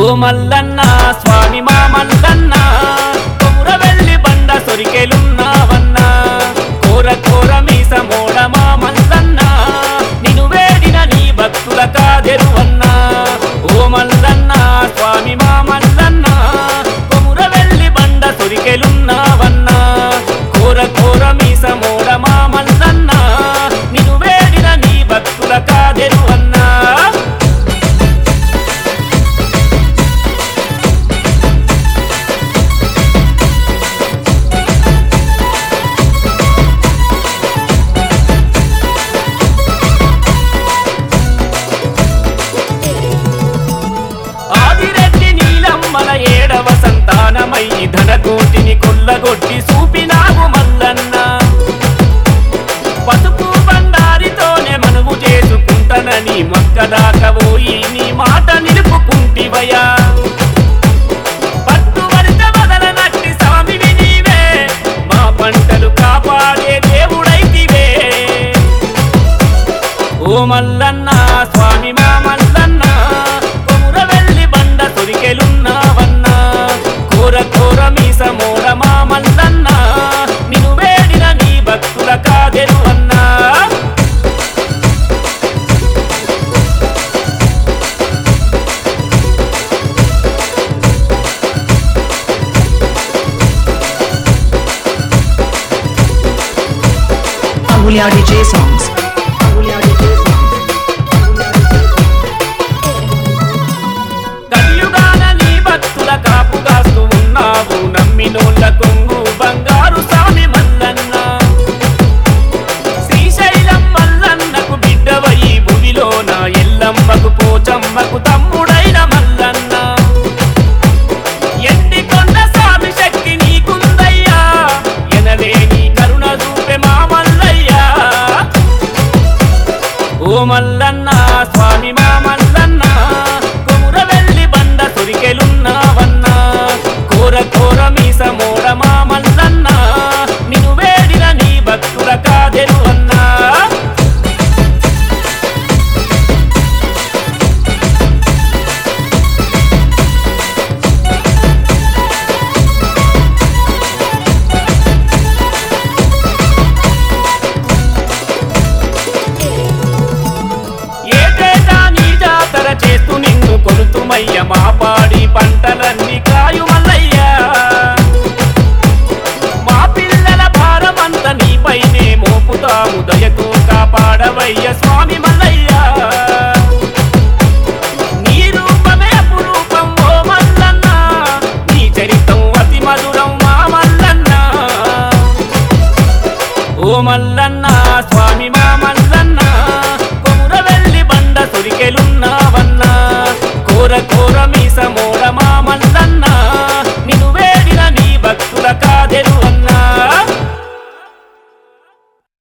ఓ మల్లన్న స్వామి మా మల్లన్న కొముర వెళ్ళి బండ సొరికెలున్నావన్నా కోర కోర మీస మోడ మా మల్లన్న నిను వేడిన నీ భక్తుల కాదెరువన్నా ఓ మల్లన్న స్వామి మా మల్లన్న కొముర వెళ్ళి బండ సొరికెలున్నావన్నా కోర కోర మీస మోడ మా మల్లన్న నిను వేడిన నీ భక్తుల కాదెరువన్నా ఆదిరెడ్డి నీలమ్మల ఏడవ సంతానమై ధనకోటిని కొల్లగొట్టి చూపినావు మల్లన్న పసుపు బండారితోనే మనువు చేసుకుంటనని మొక్కదాకపోయి నీ మాట నిలుపుకుంటివయా పట్టువరిత వదలనట్టి స్వామివి నీవే మా పంటలు కాపాడే దేవుడైతివే ఓ మల్లన్న స్వామి మా మల్లన్న కొముర వెళ్ళి బండ సొరికెలున్నావన్నా కోర కోర మీస మోడ మా మల్లన్న నిను వేడిన నీ భక్తుల కాదెరు అన్నా Amulya DJ songs. కలియుగాన నీ భక్తుల కాపు కాస్తూ ఉన్నావు నమ్మినోళ్ళ కొంగు బంగారు స్వామి మల్లన్న శ్రీశైలం మల్లన్నకు బిడ్డవయి భూమిలోన ఎల్లమ్మకు పోచమ్మకు తమ్ముడైన మల్లన్న ఎండి కొండ స్వామి శక్తి నీకుందయ్యా ఎనలే నీ కరుణ చూపే మా మల్లయ్యా ఓ మల్లన్న స్వామి మా మల్లన్న కొముర వెళ్ళి బండ సొరికెలున్నావన్నా కోర కోర మీస మోడ మా మల్లన్న నిను వేడిన నీ భక్తుల కాదెరు అన్నా ఏటేటా నీ జాతర చేస్తూ నిన్ను కొలుతుమయ్య మా పాడి పంటలన్నీ కాయు మల్లయ్యా మా పిల్లల భారమంత నీపైనే మోపుతాము దయతో కాపాడవయ్య స్వామి మల్లయ్యా నీ రూపమే అపురూపం ఓ మల్లన్న నీ చరితం అతి మధురం మా మల్లన్న ఓ మల్లన్న